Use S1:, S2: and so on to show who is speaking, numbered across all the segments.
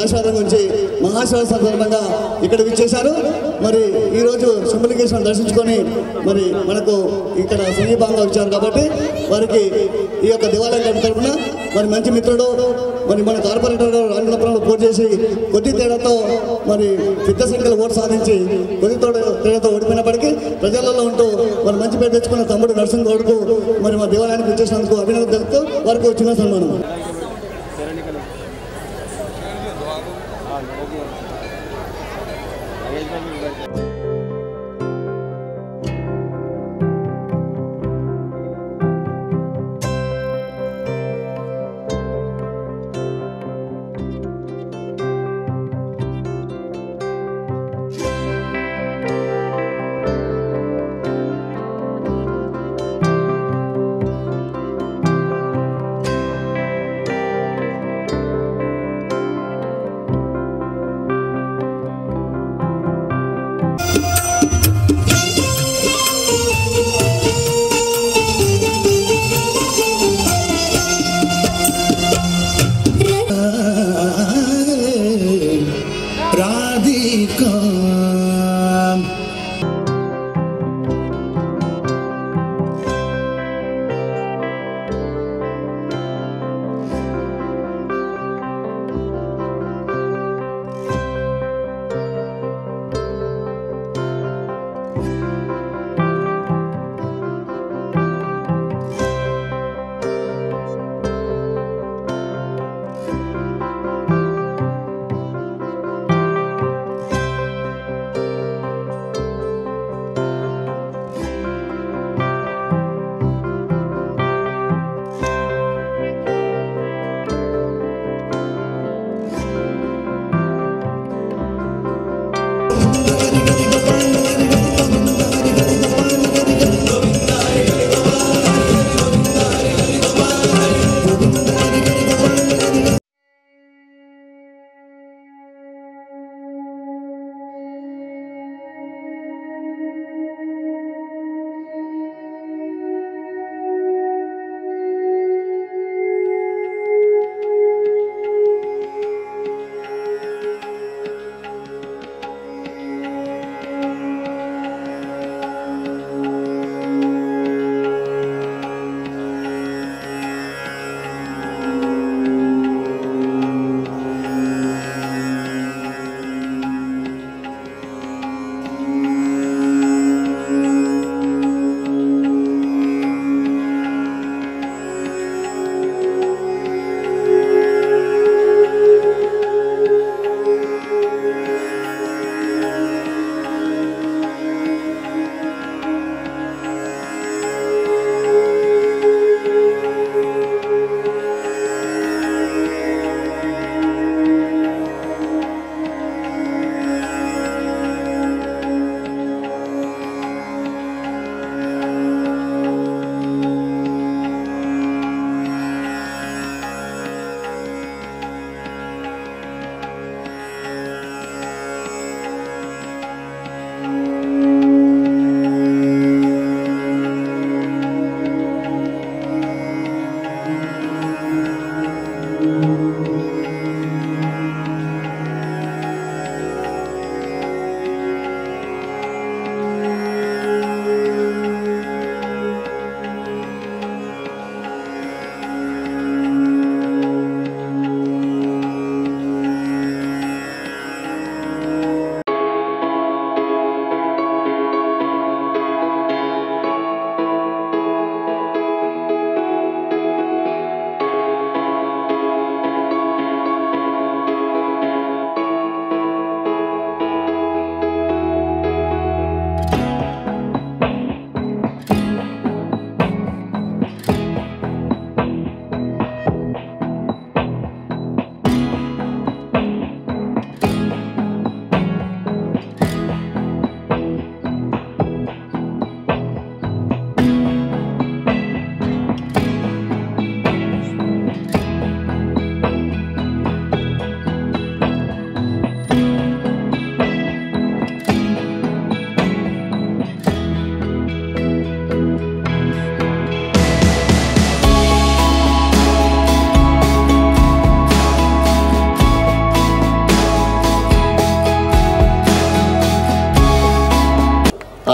S1: ఆశీర్వాదం గురించి మహాశివ సందర్భంగా ఇక్కడ విచ్చేశారు మరి ఈరోజు సింబలికేషన్ దర్శించుకొని మరి మనకు ఇక్కడ సమీపంగా వచ్చారు కాబట్టి వారికి ఈ యొక్క దేవాలయం కమిటీ తరఫున మరి మంచి మిత్రుడు మరి మన కార్పొరేటర్ గారు రాజపురంలో పోటీ చేసి కొద్ది తేడాతో మరి పెద్ద సంఖ్యలో ఓటు సాధించి కొద్ది తోడ- తేడాతో ఓడిపోయినప్పటికీ ప్రజలలో ఉంటూ మరి మంచి పేరు తెచ్చుకున్న తమ్ముడు నరసింహ గౌడ్కు మరి మా దేవాలయానికి వచ్చేసినందుకు అభినందన తెలుపుతూ వారికి వచ్చిన సన్మానం
S2: శ్రీ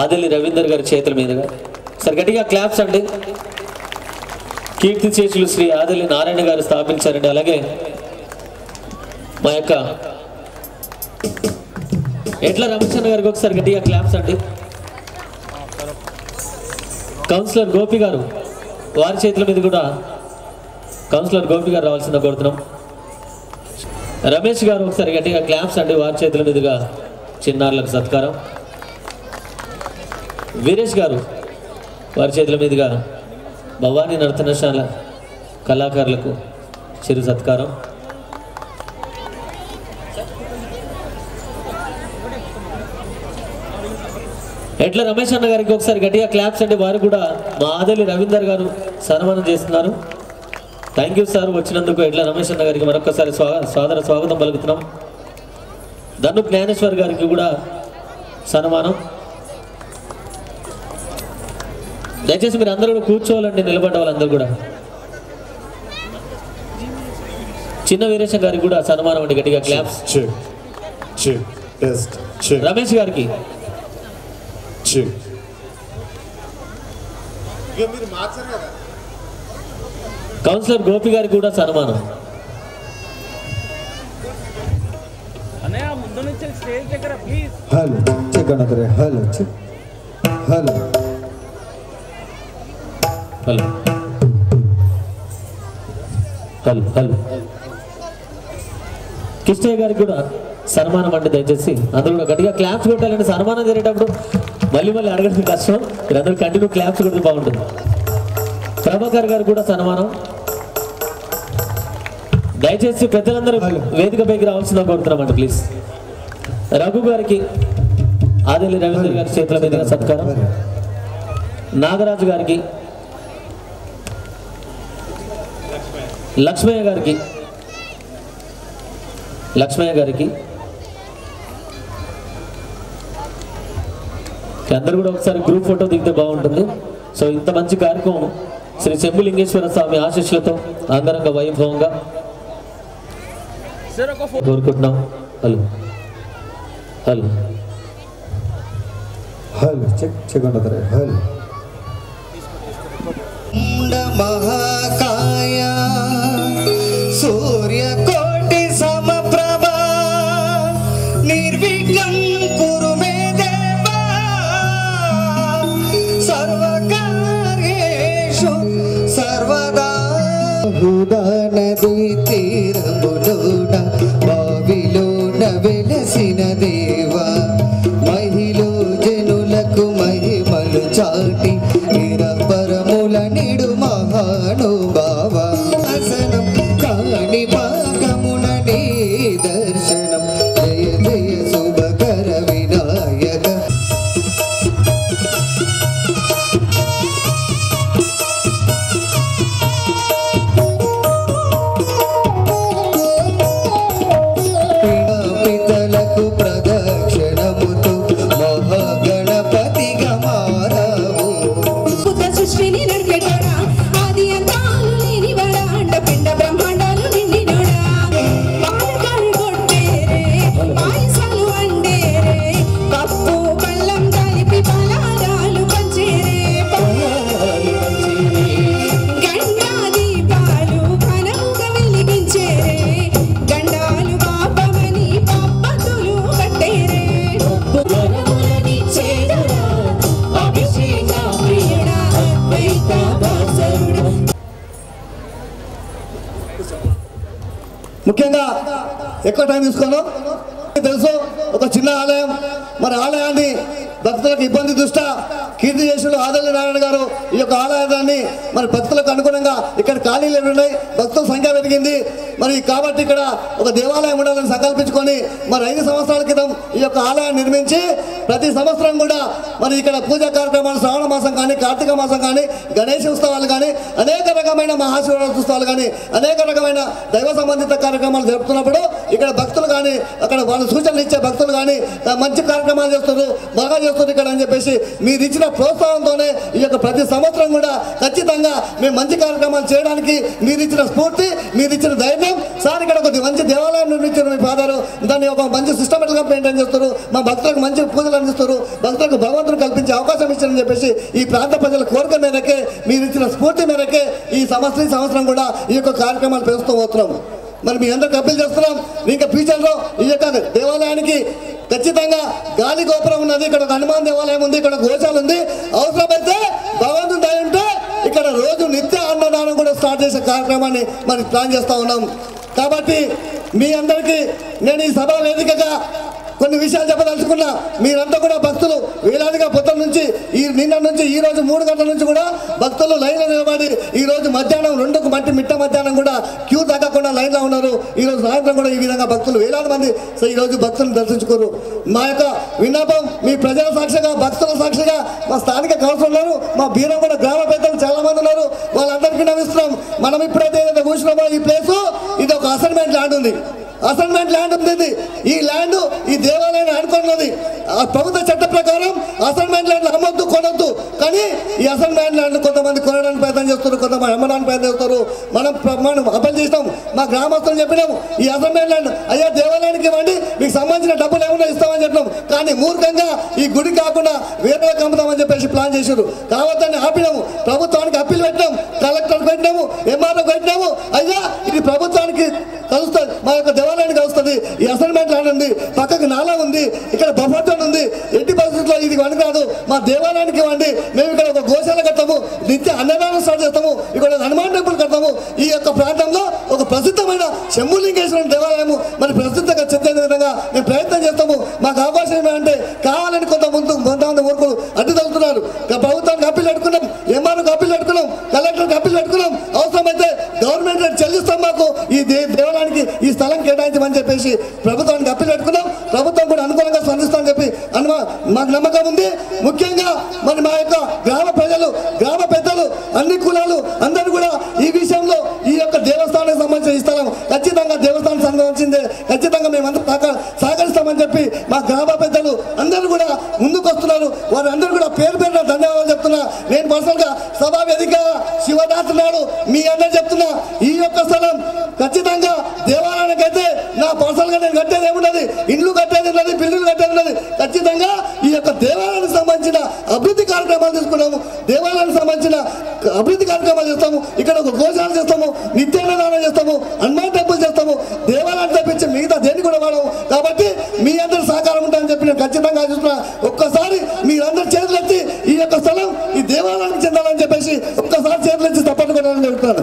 S2: ఆదిలి రవీందర్ గారి చేతుల మీదుగా సార్ గట్టిగా క్లాప్స్ అండి కీర్తి చేతులు శ్రీ ఆదిలి నారాయణ గారు స్థాపించారండి అలాగే మా యొక్క ఎట్ల రమచంద్ర గారికి ఒకసారి గట్టిగా క్లాప్స్ అండి కౌన్సిలర్ గోపి గారు వారి చేతుల మీద కూడా కౌన్సిలర్ గోపి గారు రావాల్సిందిగా కోరుతున్నాం రమేష్ గారు ఒకసారి గట్టిగా క్లాప్స్ అండి వారి చేతుల మీదుగా చిన్నారులకు సత్కారం వీరేష్ గారు వారి చేతుల మీదుగా భవానీ నర్తనశాల కళాకారులకు చిరు సత్కారం ఎట్ల రమేష్ అన్న గారికి ఒకసారి గట్టిగా క్లాప్స్ అంటే వారు కూడా మా ఆదలి రవీందర్ గారు సన్మానం చేస్తున్నారు థ్యాంక్ యూ సార్ వచ్చినందుకు ఎట్ల రమేష్ అన్న గారికి మరొకసారి స్వాగ సాదర స్వాగతం పలుకుతున్నాం ధను జ్ఞానేశ్వర్ గారికి కూడా సన్మానం దయచేసి మీరు అందరూ కూడా కూర్చోవాలండి నిలబడ్డ వాళ్ళందరూ కూడా చిన్న వీరేశం గారికి కూడా సన్మానం అండి గట్టిగా claps
S3: Check. Check. Test. Check.
S2: Ramesh గారికి
S3: Check.
S2: కౌన్సిలర్ గోపి గారికి కూడా సన్మానం
S4: అన్నయ్య ముందు నుంచి స్టేజ్ దగ్గర ప్లీజ్
S5: హలో చెక్ అన్నదరే hello check hello
S2: hello hello hello Kishtaiah గారికి కూడా సన్మానం అంటే దయచేసి అందరూ కూడా గట్టిగా క్లాప్స్ కొట్టాలండి సన్మానం జరిగేటప్పుడు మళ్ళీ మళ్ళీ అడగడం కష్టం మీరందరూ కంటిన్యూ క్లాప్స్ కొడితే బాగుంటుంది ప్రభాకర్ గారు కూడా సన్మానం దయచేసి పెద్దలందరూ వేదిక పైకి రావాల్సిందిగా కోరుతున్నామండి ప్లీజ్ రఘు గారికి ఆదిలి రవీంద్ర గారి చేతుల మీదుగా సత్కారం నాగరాజు గారికి లక్ష్మయ్య గారికి లక్ష్మయ్య గారికి అందరూ కూడా ఒకసారి గ్రూప్ ఫోటో దిగితే బాగుంటుంది సో ఇంత మంచి కార్యక్రమం శ్రీ శంభులింగేశ్వర స్వామి ఆశీస్సులతో అంగరంగ వైభవంగా
S4: సార్ ఒక ఫోటో
S2: కోరుకుంటున్నాం hello hello
S5: hello check check అన్నదరే హలో
S6: మహాకాయ సూర్యకోటి సమప్రభ నిర్విఘ్నం కురు మే దేవా సర్వకార్యేషు సర్వదా హుదా నది తీరములోన బావిలోన వెలసిన దేవా మహిళ జనులకు మహిమలు చాటి నిరపరముల నిడు మహానుభావ అసనం కాని భాగమున నీ దర్శనం జయ జయ శుభకర వినాయక పితలకు ప్రదక్షిణముతో మహాగణపతిగా మారావు
S7: పుత్ర సృష్టిని నడిపెటోడా ఆది అంతాలు లేనివాడా అండపిండ బ్రహ్మాండాలు నిండినోడా పాలకాలు కొట్టేరే పాయసాలు వండేరే పప్పు బెల్లం కలిపి పలారాలు పంచేరే గండా దీపాలు ఘనముగా వెలిగించేరే గండాలు పాపమని పప్పతులు కట్టేరే వరములని చేరురా అభిషేక ప్రియుడా అద్వైత వాసరుడా
S1: ముఖ్యంగా ఎక్కువ టైం తీసుకోను తెలుసు ఒక చిన్న ఆలయం మరి ఆలయాన్ని భక్తులకు ఇబ్బంది దృష్ట్యా కీర్తి చేసులు ఆదల్లి నారాయణ గారు ఈ యొక్క ఆలయాన్ని మరి భక్తులకు అనుగుణంగా ఇక్కడ ఖాళీలు ఉన్నాయి భక్తుల సంఖ్య పెరిగింది మరి కాబట్టి ఇక్కడ ఒక దేవాలయం ఉండాలని సంకల్పించుకొని మరి ఐదు సంవత్సరాల క్రితం ఈ యొక్క ఆలయాన్ని నిర్మించి ప్రతి సంవత్సరం కూడా మరి ఇక్కడ పూజా కార్యక్రమాలు శ్రావణ మాసం కానీ కార్తీక మాసం కానీ గణేష్ ఉత్సవాలు కానీ అనేక రకమైన మహాశివరాత్రి ఉత్సవాలు కానీ అనేక రకమైన దైవ సంబంధిత కార్యక్రమాలు జరుపుతున్నప్పుడు ఇక్కడ భక్తులు కానీ అక్కడ వాళ్ళ సూచనలు ఇచ్చే భక్తులు కానీ ఆ, మంచి కార్యక్రమాలు చేస్తున్నారు బాగా చేస్తున్నారు వస్తుంది ఇక్కడ అని చెప్పేసి మీరు ఇచ్చిన ప్రోత్సాహంతోనే ఈ యొక్క ప్రతి సంవత్సరం కూడా ఖచ్చితంగా మేము మంచి కార్యక్రమాలు చేయడానికి మీరు ఇచ్చిన స్ఫూర్తి మీరు ఇచ్చిన ధైర్యం సార్ ఇక్కడ ఒక మంచి దేవాలయం నిర్మించారు మీ ఫాదర్ దాన్ని ఒక మంచి సిస్టమేటిక్గా మెయింటైన్ చేస్తారు మా భక్తులకు మంచి పూజలు అందిస్తారు భక్తులకు భగవంతుడు కల్పించే అవకాశం ఇచ్చారని చెప్పేసి ఈ ప్రాంత ప్రజల కోరిక మేరకే మీరు ఇచ్చిన స్ఫూర్తి మేరకే ఈ సంవత్సరం ఈ సంవత్సరం కూడా ఈ యొక్క కార్యక్రమాలు పెంచుతూ పోతున్నాం మరి మీ అందరికి అప్పీల్ చేస్తున్నాం ఇంకా ఫ్యూచర్లో ఈ యొక్క దేవాలయానికి ఖచ్చితంగా గాలి గోపురం ఉన్నది ఇక్కడ ఒక హనుమాన్ దేవాలయం ఉంది ఇక్కడ గోశాల ఉంది అవసరమైతే భగవంతుని దయ ఉంటే ఇక్కడ రోజు నిత్య అన్నదానం కూడా స్టార్ట్ చేసే కార్యక్రమాన్ని మరి ప్లాన్ చేస్తూ ఉన్నాం కాబట్టి మీ అందరికీ నేను ఈ సభ వేదికగా కొన్ని విషయాలు చెప్పదలుచుకున్నా మీరంతా కూడా భక్తులు వేలాదిగా పొద్దున నుంచి ఈ నిన్న నుంచి ఈ రోజు మూడు గంటల నుంచి కూడా భక్తులు లైన్లో నిలబడి ఈ రోజు మధ్యాహ్నం రెండుకు మట్టి మిట్ట మధ్యాహ్నం కూడా క్యూ తగ్గకుండా లైన్లో ఉన్నారు ఈ రోజు సాయంత్రం కూడా ఈ విధంగా భక్తులు వేలాది మంది సో ఈ రోజు భక్తులను దర్శించుకోరు మా యొక్క విన్నపం మీ ప్రజల సాక్షిగా భక్తుల సాక్షిగా మా స్థానిక కౌన్సిలర్లు మా బీరం కూడా గ్రామ పెద్దలు చాలా మంది ఉన్నారు వాళ్ళందరికీ నమ్మిస్తున్నాం మనం ఇప్పుడైతే ఏదైతే కూర్చున్నామో ఈ ప్లేసు ఇది ఒక అసైన్మెంట్ ల్యాండ్ ఉంది అసైన్మెంట్ ల్యాండ్ ఉంది ఇది. ఈ ల్యాండ్ ఈ దేవాలయాన్ని అనుకున్నది ఆ ప్రభుత్వ చట్ట ప్రకారం అసైన్మెంట్ ల్యాండ్ అమ్మొద్దు కొనొద్దు కానీ ఈ అసైన్మెంట్ ల్యాండ్ కొంతమంది కొనడానికి ప్రయత్నం చేస్తారు కొంతమంది అమ్మడానికి ప్రయత్నం చేస్తారు మనం ప్ర- మనం అప్పలు చేస్తాం మా గ్రామస్తులు చెప్పినాము ఈ అసైన్మెంట్ ల్యాండ్ అయ్యా దేవాలయానికి ఇవ్వండి మీకు సంబంధించిన డబ్బులు ఏమన్నా ఇస్తామని చెప్పినాం కానీ మూర్ఖంగా ఈ గుడి కాకుండా వేరే అమ్ముతామని చెప్పేసి ప్లాన్ చేశారు కావద్దని ఆపినాము ప్రభుత్వానికి అప్పీల్ పెట్టినాం కలెక్టర్ పెట్టినాము ఎంఆర్ఓ పెట్టినాము అయ్యా ఇది ప్రభుత్వానికి కలుస్తుంది మా యొక్క దేవాలయానికి కలుస్తుంది ఈ అసైన్మెంట్ ల్యాండ్ ఉంది పక్కకి నాలా ఉంది ఇక్కడ బఫర్ జోన్ ఉంది ఎట్టి పరిస్థితుల్లో ఇది కాదు మా దేవాలయానికి ఇవ్వండి మేము ఇక్కడ ఒక గోశాల కడతాము నిత్య అన్నదానం స్టార్ట్ చేస్తాము ఇక్కడ ఒక హనుమాన్ టెంపుల్ కడతాము ఈ యొక్క ప్రాంతంలో ఒక ప్రసిద్ధమైన శంభులింగేశ్వరం దేవాలయము మరి ప్రసిద్ధంగా చెందే విధంగా మేము ప్రయత్నం చేస్తాము మాకు అవకాశం ఏమంటే కావాలని కొంత ముందు కొంతమంది ఊరుకులు అడ్డు తగ్గుతున్నారు ప్రభుత్వానికి అప్పీల్ పెట్టుకున్నాం ఎంఆర్ఓకి అప్పీల్ పెట్టుకున్నాం కలెక్టర్కి అప్పీల్ పెట్టుకున్నాం అవసరమైతే గవర్నమెంట్ రేట్ చెల్లిస్తాం మాకు ఈ దే దేవాలయానికి ఈ స్థలం కేటాయించమని చెప్పేసి ప్రభుత్వానికి అప్పీల్ పెట్టుకున్నాం ప్రభుత్వం కూడా అనుకూలంగా స్పందిస్తామని చెప్పి అనుమా మాకు నమ్మకం ఉంది ముఖ్యంగా మరి మా యొక్క గ్రామ ప్రజలు గ్రామ పెద్దలు అన్ని కులాలు అందరూ కూడా ఈ విషయంలో ఈ యొక్క దేవస్థానానికి సంబంధించిన ఈ స్థలం ఖచ్చితంగా దేవస్థానం సంబంధించిందే ఖచ్చితంగా మేమంతా సహక సహకరిస్తామని చెప్పి మా గ్రామ పెద్దలు అందరూ కూడా ముందుకు వస్తున్నారు వారందరూ కూడా పేరు పేరున ధన్యవాదాలు చెప్తున్నా నేను పర్సనల్గా సభా వేదిక శివదాస్ నాడు మీ అందరూ చెప్తున్నా ఈ యొక్క స్థలం ఖచ్చితంగా దేవాలయానికి అయితే నా పర్సనల్గా నేను కట్టేది ఏమున్నది ఇండ్లు కట్టేది ఉన్నది బిల్డింగ్లు కట్టేది ఉన్నది ఖచ్చితంగా ఈ యొక్క దేవాలయానికి సంబంధించిన అభివృద్ధి కార్యక్రమాలు తీసుకున్నాము దేవాలయానికి సంబంధించిన అభివృద్ధి కార్యక్రమాలు చేస్తాము ఇక్కడ ఒక గోశాల చేస్తాము నిత్యాన్నదానం చేస్తాము హనుమాన్ టెంపుల్ చేస్తాము దేవాలయాన్ని తప్పించి మిగతా దేన్ని కూడా వాడము కాబట్టి మీ అందరి సహకారం ఉంటుందని చెప్పి నేను ఖచ్చితంగా ఆశిస్తున్నా ఒక్కసారి మీరందరూ చేతులు ఎత్తి ఈ యొక్క స్థలం ఈ దేవాలయానికి చెందాలని చెప్పేసి ఒక్కసారి చేతులు ఎత్తి తప్పట్టు కొట్టాలని చెప్తున్నాను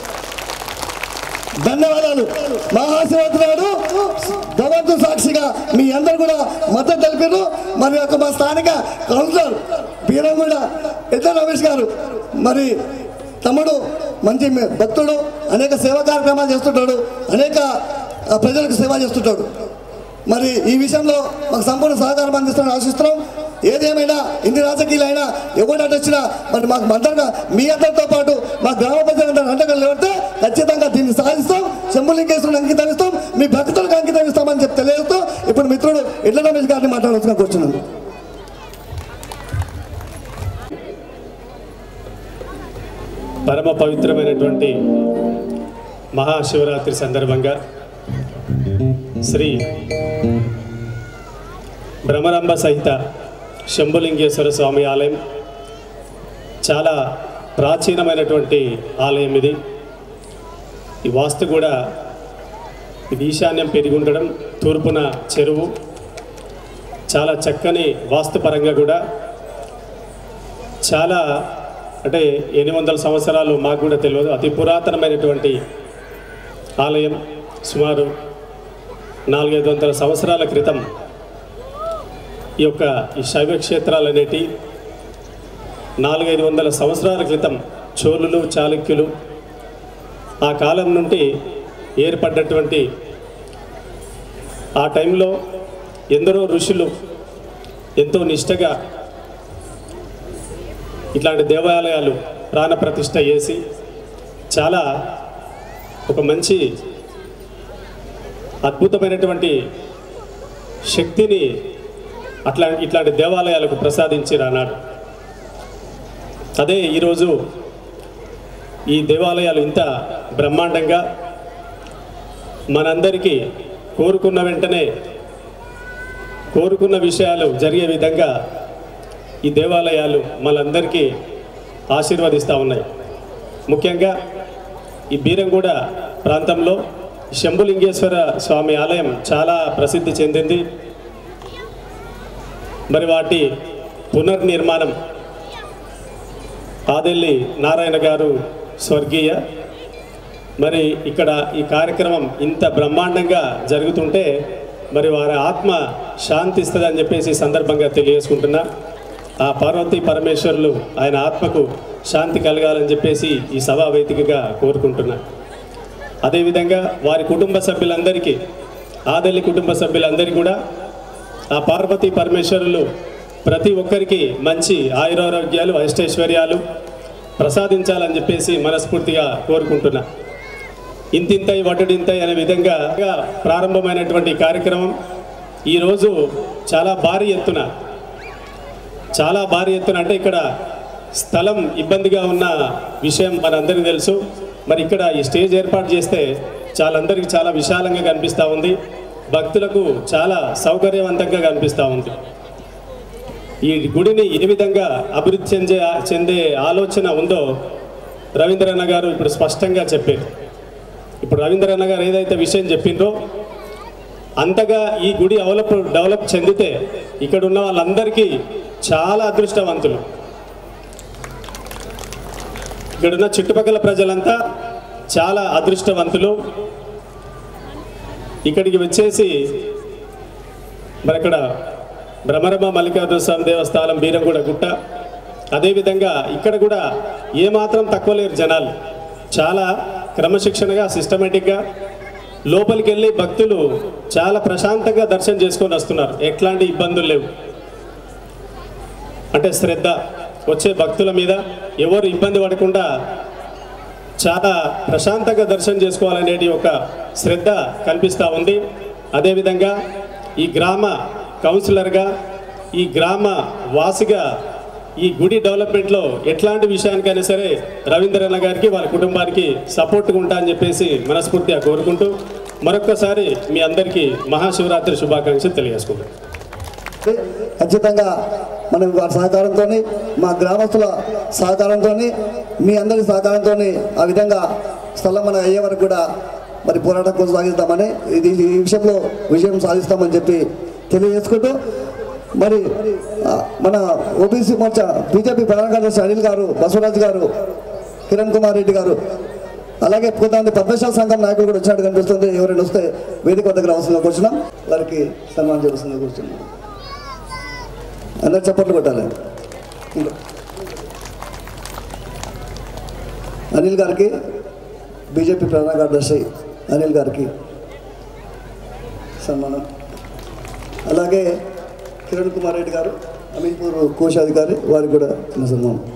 S1: ధన్యవాదాలు మహాశివరాత్రి నాడు భగవంతు సాక్షిగా మీ అందరు కూడా మద్దతు తెలిపారు మరి యొక్క మా స్థానిక కౌన్సిలర్ బీరంగూడ ఎద్ద రమేష్ గారు మరి తమ్ముడు మంచి భక్తుడు అనేక సేవా కార్యక్రమాలు చేస్తుంటాడు అనేక ఆ, ప్రజలకు సేవ చేస్తుంటాడు మరి ఈ విషయంలో మాకు సంపూర్ణ సహకారం అందిస్తామని ఆశిస్తున్నాం ఏదేమైనా ఎన్ని రాజకీయాలైనా ఎవరు అడ్డు వచ్చినా మరి మాకు మందరిగా మీ అందరితో పాటు మా గ్రామ ప్రజలందరూ అండగా నిలబడితే ఖచ్చితంగా దీన్ని సాధిస్తాం శంభులింగేశ్వరుని అంకితం ఇస్తాం మీ భక్తులకు అంకితం ఇస్తామని చెప్పి తెలియజేస్తూ ఇప్పుడు మిత్రుడు ఎడ్ల రమేష్ గారిని మాట్లాడుతున్నా కూర్చున్నాను
S8: పరమ పవిత్రమైనటువంటి మహాశివరాత్రి సందర్భంగా శ్రీ భ్రమరాంబ సహిత శంభులింగేశ్వర స్వామి ఆలయం చాలా ప్రాచీనమైనటువంటి ఆలయం ఇది ఈ వాస్తు కూడా ఇది ఈశాన్యం పెరిగి ఉండడం తూర్పున చెరువు చాలా చక్కని వాస్తుపరంగా కూడా చాలా అంటే ఎనిమిది వందల సంవత్సరాలు మాకు కూడా తెలియదు అతి పురాతనమైనటువంటి ఆలయం సుమారు నాలుగైదు వందల సంవత్సరాల క్రితం ఈ యొక్క ఈ శైవ క్షేత్రాలు అనేటి నాలుగైదు వందల సంవత్సరాల క్రితం చోళులు చాళుక్యులు ఆ కాలం నుండి ఏర్పడ్డటువంటి ఆ టైంలో ఎందరో ఋషులు ఎంతో నిష్టగా ఇట్లాంటి దేవాలయాలు ప్రాణప్రతిష్ఠ చేసి చాలా ఒక మంచి అద్భుతమైనటువంటి శక్తిని అట్లా ఇట్లాంటి దేవాలయాలకు ప్రసాదించిరు అన్నాడు అదే ఈరోజు ఈ దేవాలయాలు ఇంత బ్రహ్మాండంగా మనందరికీ కోరుకున్న వెంటనే కోరుకున్న విషయాలు జరిగే విధంగా ఈ దేవాలయాలు మనందరికీ ఆశీర్వదిస్తూ ఉన్నాయి ముఖ్యంగా ఈ బీరంగూడ ప్రాంతంలో శంభులింగేశ్వర స్వామి ఆలయం చాలా ప్రసిద్ధి చెందింది మరి వాటి పునర్నిర్మాణం ఆదెల్లి నారాయణ గారు స్వర్గీయ మరి ఇక్కడ ఈ కార్యక్రమం ఇంత బ్రహ్మాండంగా జరుగుతుంటే మరి వారి ఆత్మ శాంతి ఇస్తుందని చెప్పేసి ఈ సందర్భంగా తెలియజేసుకుంటున్నా ఆ పార్వతీ పరమేశ్వరులు ఆయన ఆత్మకు శాంతి కలగాలని చెప్పేసి ఈ సభా వేదికగా కోరుకుంటున్నా అదేవిధంగా వారి కుటుంబ సభ్యులందరికీ ఆదల్లి కుటుంబ సభ్యులందరికీ కూడా ఆ పార్వతీ పరమేశ్వరులు ప్రతి ఒక్కరికి మంచి ఆయురారోగ్యాలు అష్టైశ్వర్యాలు ప్రసాదించాలని చెప్పేసి మనస్ఫూర్తిగా కోరుకుంటున్నా ఇంతింతై వటుడింతై అనే విధంగా ప్రారంభమైనటువంటి ఈ కార్యక్రమం ఈరోజు చాలా భారీ ఎత్తున చాలా భారీ ఎత్తున అంటే ఇక్కడ స్థలం ఇబ్బందిగా ఉన్న విషయం మనందరికీ తెలుసు మరి ఇక్కడ ఈ స్టేజ్ ఏర్పాటు చేస్తే చాలా అందరికీ చాలా విశాలంగా కనిపిస్తూ ఉంది భక్తులకు చాలా సౌకర్యవంతంగా కనిపిస్తూ ఉంది ఈ గుడిని ఏ విధంగా అభివృద్ధి చెందే చెందే ఆలోచన ఉందో రవీంద్రన్న గారు ఇప్పుడు స్పష్టంగా చెప్పారు ఇప్పుడు రవీంద్రన్న గారు ఏదైతే విషయం చెప్పిండ్రో అంతగా ఈ గుడి డెవలప్ డెవలప్ చెందితే ఇక్కడ ఉన్న వాళ్ళందరికీ చాలా అదృష్టవంతులు ఇక్కడున్న చుట్టుపక్కల ప్రజలంతా చాలా అదృష్టవంతులు ఇక్కడికి వచ్చేసి మరి ఇక్కడ భ్రమరమ మల్లికార్జున స్వామి దేవస్థానం బీరంగూడ గుట్ట అదేవిధంగా ఇక్కడ కూడా ఏమాత్రం తక్కువ లేరు జనాలు చాలా క్రమశిక్షణగా సిస్టమేటిక్గా లోపలికి వెళ్ళి భక్తులు చాలా ప్రశాంతంగా దర్శనం చేసుకొని వస్తున్నారు ఎట్లాంటి ఇబ్బందులు లేవు అంటే శ్రద్ధ వచ్చే భక్తుల మీద ఎవరు ఇబ్బంది పడకుండా చాలా ప్రశాంతంగా దర్శనం చేసుకోవాలనేటి ఒక శ్రద్ధ కనిపిస్తూ ఉంది అదేవిధంగా ఈ గ్రామ కౌన్సిలర్గా ఈ గ్రామ వాసిగా ఈ గుడి డెవలప్మెంట్లో ఎట్లాంటి విషయానికైనా సరే రవీంద్రన్న గారికి వాళ్ళ కుటుంబానికి సపోర్ట్గా ఉంటా అని చెప్పేసి మనస్ఫూర్తిగా కోరుకుంటూ మరొక్కసారి మీ అందరికీ మహాశివరాత్రి శుభాకాంక్షలు తెలియజేసుకుంటాం
S1: ఖచ్చితంగా మనం వారి సహకారంతో మా గ్రామస్తుల సహకారంతో మీ అందరి సహకారంతో ఆ విధంగా స్థలం మన అయ్యే వరకు కూడా మరి పోరాటం కొనసాగిస్తామని ఇది ఈ విషయంలో విజయం సాధిస్తామని చెప్పి తెలియజేసుకుంటూ మరి ఆ, మన ఓబీసీ మోర్చా బీజేపీ ప్రధాన కార్యదర్శి అనిల్ గారు బసవరాజు గారు కిరణ్ కుమార్ రెడ్డి గారు అలాగే కొంతమంది పద్మశాల సంఘం నాయకులు కూడా వచ్చినట్టు కనిపిస్తుంది ఎవరైనా వస్తే వేదిక వద్దకు రావాల్సిందిగా కూర్చున్నాం వారికి సన్మానం చేయవలసిందిగా కూర్చున్నాం అందరు చప్పట్లు కొట్టాలి ఇంకా. అనిల్ గారికి బీజేపీ ప్రధాన కార్యదర్శి అనిల్ గారికి సన్మానం అలాగే కిరణ్ కుమార్ రెడ్డి గారు అమీన్పూర్ కోశాధికారి వారికి కూడా చిన్న సన్మానం